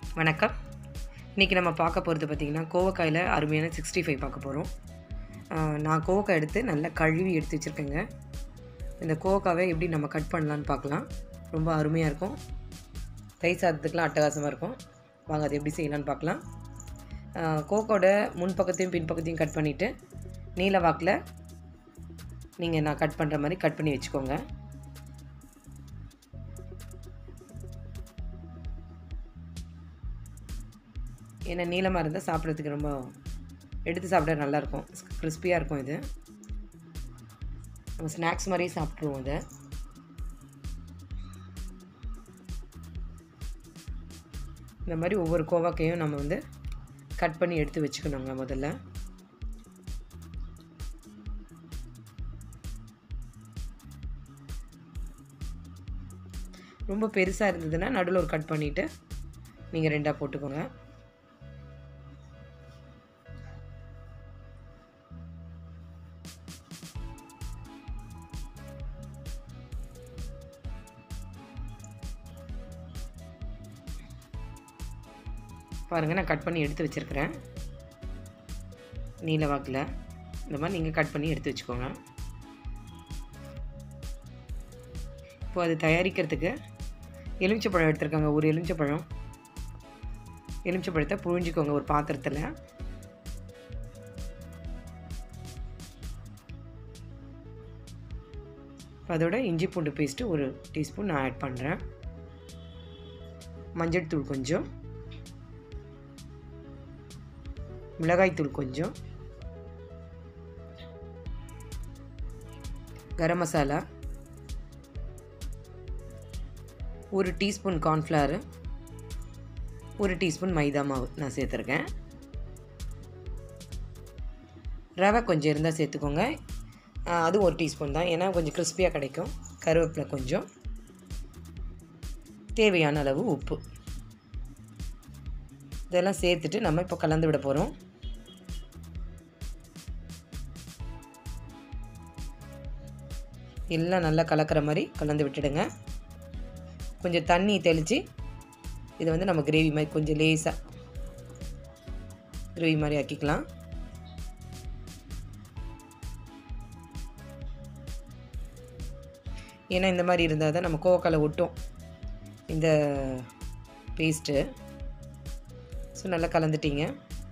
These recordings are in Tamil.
வணக்கம் இன்றைக்கி நம்ம பார்க்க போகிறது பார்த்திங்கன்னா கோவக்காயில் அருமையான சிக்ஸ்டி ஃபைவ் பார்க்க போகிறோம் நான் கோவக்காய் எடுத்து நல்லா கழுவி எடுத்து வச்சுருக்கேங்க இந்த கோவக்காவை எப்படி நம்ம கட் பண்ணலான்னு பார்க்கலாம் ரொம்ப அருமையாக இருக்கும் தயிர் சாதத்துக்குலாம் அட்டகாசமாக இருக்கும் வாங்க அது எப்படி செய்யலான்னு பார்க்கலாம் கோக்கோட முன் பக்கத்தையும் பின் பக்கத்தையும் கட் பண்ணிவிட்டு நீல வாக்கில் நீங்கள் நான் கட் பண்ணுற மாதிரி கட் பண்ணி வச்சுக்கோங்க ஏன்னா நீளமாக இருந்தால் சாப்பிட்றதுக்கு ரொம்ப எடுத்து சாப்பிட நல்லாயிருக்கும் கிறிஸ்பியாக இருக்கும் இது நம்ம ஸ்நாக்ஸ் மாதிரியே சாப்பிட்ருவோம் இதை இந்த மாதிரி ஒவ்வொரு கோவாக்கையும் நம்ம வந்து கட் பண்ணி எடுத்து வச்சுக்கணுங்க முதல்ல ரொம்ப பெருசாக இருந்ததுன்னா நடுவில் ஒரு கட் பண்ணிவிட்டு நீங்கள் ரெண்டாக போட்டுக்கோங்க பாருங்கள் நான் கட் பண்ணி எடுத்து வச்சுருக்கிறேன் நீல வாக்கில் இந்த மாதிரி நீங்கள் கட் பண்ணி எடுத்து வச்சுக்கோங்க இப்போ அது தயாரிக்கிறதுக்கு எலுமிச்சப்பழம் எடுத்துருக்காங்க ஒரு எலுமிச்சப்பழம் எலுமிச்சப்பழத்தை புழிஞ்சிக்கோங்க ஒரு பாத்திரத்தில் அதோட இஞ்சி பூண்டு பேஸ்ட்டு ஒரு டீஸ்பூன் நான் ஆட் பண்ணுறேன் மஞ்சள் தூள் கொஞ்சம் மிளகாய்த்தூள் கொஞ்சம் கரம் மசாலா ஒரு டீஸ்பூன் கார்ன்ஃப்ளவரு ஒரு டீஸ்பூன் மைதா மாவு நான் சேர்த்துருக்கேன் ரவை கொஞ்சம் இருந்தால் சேர்த்துக்கோங்க அது ஒரு டீஸ்பூன் தான் ஏன்னா கொஞ்சம் கிறிஸ்பியாக கிடைக்கும் கருவேப்பிலை கொஞ்சம் தேவையான அளவு உப்பு இதெல்லாம் சேர்த்துட்டு நம்ம இப்போ கலந்து விட போகிறோம் எல்லாம் நல்லா கலக்கிற மாதிரி கலந்து விட்டுடுங்க கொஞ்சம் தண்ணி தெளித்து இதை வந்து நம்ம கிரேவி மாதிரி கொஞ்சம் லேஸாக கிரேவி மாதிரி ஆக்கிக்கலாம் ஏன்னா இந்த மாதிரி இருந்தால் தான் நம்ம கோவக்கால ஒட்டும் இந்த பேஸ்ட்டு ஸோ நல்லா கலந்துட்டிங்க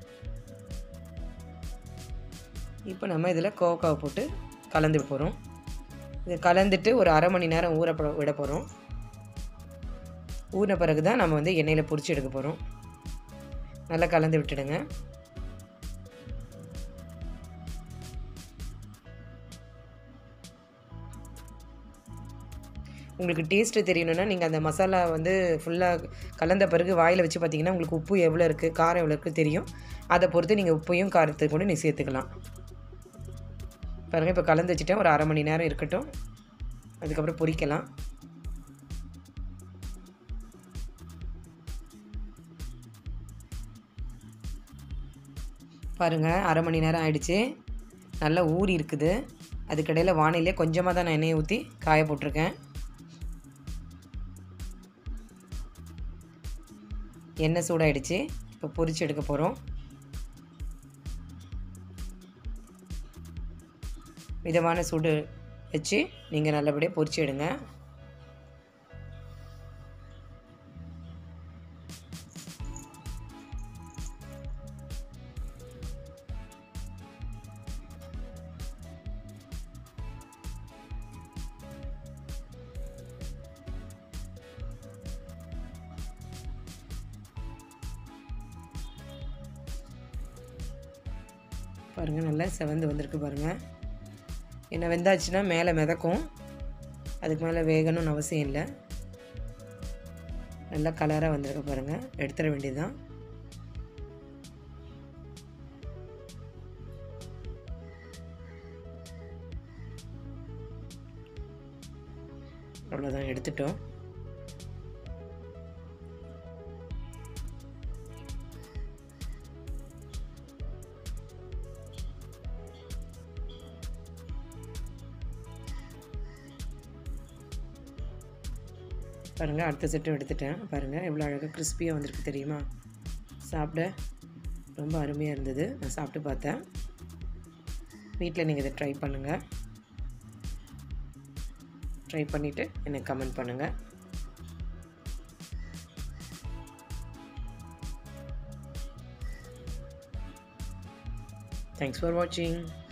இப்போ நம்ம இதில் கோவக்காவை போட்டு கலந்து போகிறோம் இது கலந்துட்டு ஒரு அரை மணி நேரம் ஊற விட போகிறோம் ஊறின பிறகு தான் நம்ம வந்து எண்ணெயில் பொரிச்சு எடுக்க போகிறோம் நல்லா கலந்து விட்டுடுங்க உங்களுக்கு டேஸ்ட்டு தெரியணுன்னா நீங்கள் அந்த மசாலா வந்து ஃபுல்லாக கலந்த பிறகு வாயில் வச்சு பார்த்தீங்கன்னா உங்களுக்கு உப்பு எவ்வளோ இருக்குது காரம் எவ்வளோ இருக்குது தெரியும் அதை பொறுத்து நீங்கள் உப்பையும் காரத்தை கூட நீ சேர்த்துக்கலாம் பாருங்கள் இப்போ கலந்து வச்சுட்டேன் ஒரு அரை மணி நேரம் இருக்கட்டும் அதுக்கப்புறம் பொரிக்கலாம் பாருங்கள் அரை மணி நேரம் ஆயிடுச்சு நல்லா ஊறி இருக்குது அதுக்கடையில் வானிலே கொஞ்சமாக தான் நான் எண்ணெயை ஊற்றி காய போட்டிருக்கேன் எண்ணெய் சூடாயிடுச்சு இப்போ பொரிச்சு எடுக்க போகிறோம் மிதமான சூடு வச்சு நீங்கள் நல்லபடியாக பொரிச்சு எடுங்க பாருங்கள் நல்லா செவந்து வந்திருக்கு பாருங்கள் என்ன வெந்தாச்சுன்னா மேலே மிதக்கும் அதுக்கு மேலே வேகணும்னு அவசியம் இல்லை நல்லா கலராக வந்திருக்க பாருங்கள் எடுத்துட வேண்டியதுதான் அவ்வளோதான் எடுத்துட்டோம் பாருங்கள் அடுத்த செட்டும் எடுத்துட்டேன் பாருங்கள் எவ்வளோ அழகாக கிறிஸ்பியாக வந்திருக்கு தெரியுமா சாப்பிட ரொம்ப அருமையாக இருந்தது நான் சாப்பிட்டு பார்த்தேன் வீட்டில் நீங்கள் இதை ட்ரை பண்ணுங்கள் ட்ரை பண்ணிவிட்டு எனக்கு கமெண்ட் பண்ணுங்கள் தேங்க்ஸ் ஃபார் வாட்சிங்